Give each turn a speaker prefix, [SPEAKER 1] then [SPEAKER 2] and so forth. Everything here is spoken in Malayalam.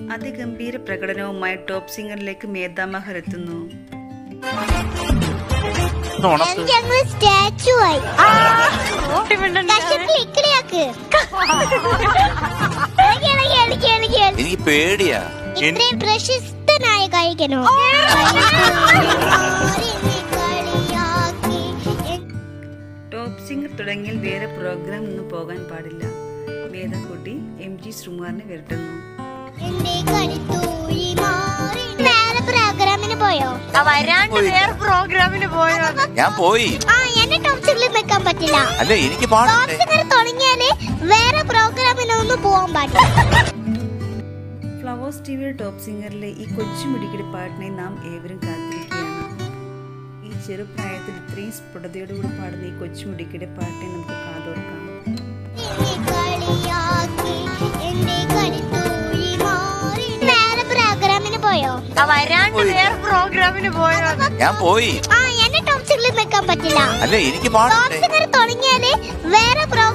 [SPEAKER 1] അതിഗംഭീര പ്രകടനവുമായി ടോപ്പ് സിംഗറിലേക്ക് മേധാമഹർ എത്തുന്നു
[SPEAKER 2] എനിക്ക് അങ്ങ് സ്റ്റാച്ചു ആയി കശപ്പിൽ ഇക്കിളിയാക്ക് എനിക്ക് എനിക്ക് എനിക്ക് എനിക്ക്
[SPEAKER 3] എനിക്ക് പേടിയാ
[SPEAKER 2] ഇത്രയും പ്രശസ്തനായ കഴിക്കണോ
[SPEAKER 1] ടോപ്പ് സിംഗർ തുടങ്ങിയാൽ വേറെ പ്രോഗ്രാം ഒന്നും പോകാൻ പാടില്ല മേധാക്കുട്ടി എം ജി ശ്രീകുമാറിനെ വിരട്ടുന്നു
[SPEAKER 2] വേറെ പ്രോഗ്രാമിന് പോയോ
[SPEAKER 4] വരാണ്ട് വേറെ പ്രോഗ്രാമിന് പോയോ
[SPEAKER 3] ഞാൻ പോയി
[SPEAKER 2] ആ എന്നെ ടോപ്പ് സിംഗറിൽ വെക്കാൻ പറ്റില്ല
[SPEAKER 3] അല്ല എനിക്ക്
[SPEAKER 2] ടോപ്പ്
[SPEAKER 3] പാടണ്ടേ
[SPEAKER 2] സിംഗർ തുടങ്ങിയാല് വേറെ പ്രോഗ്രാമിനൊന്നും പോവാൻ പാടില്ല
[SPEAKER 1] ഫ്ലവേഴ്സ് ടി വിയുടെ ടോപ്പ് സിംഗറിലെ ഈ കൊച്ചു മിടുക്കിയുടെ പാട്ടിനെ നാം ഏവരും കാത്തിരിക്കുകയാണ് ഈ ചെറുപ്രായത്തിൽ ഇത്രയും സ്ഫുടതയോടുകൂടി പാടുന്ന ഈ കൊച്ചു മിടുക്കിയുടെ പാട്ടിനെ നമുക്ക് കാതോർക്കാം
[SPEAKER 2] വേറെ പ്രോഗ്രാമിന് പോയോ
[SPEAKER 4] വരാണ്ട് വേറെ പ്രോഗ്രാമിന് പോയോ
[SPEAKER 3] ഞാൻ പോയി
[SPEAKER 2] ആ എന്നെ ടോപ്പ് സിംഗറിൽ വെക്കാൻ പറ്റില്ല
[SPEAKER 3] അല്ല എനിക്ക്
[SPEAKER 2] ടോപ്പ്
[SPEAKER 3] പാടണ്ടേ
[SPEAKER 2] സിംഗർ തുടങ്ങിയാല് വേറെ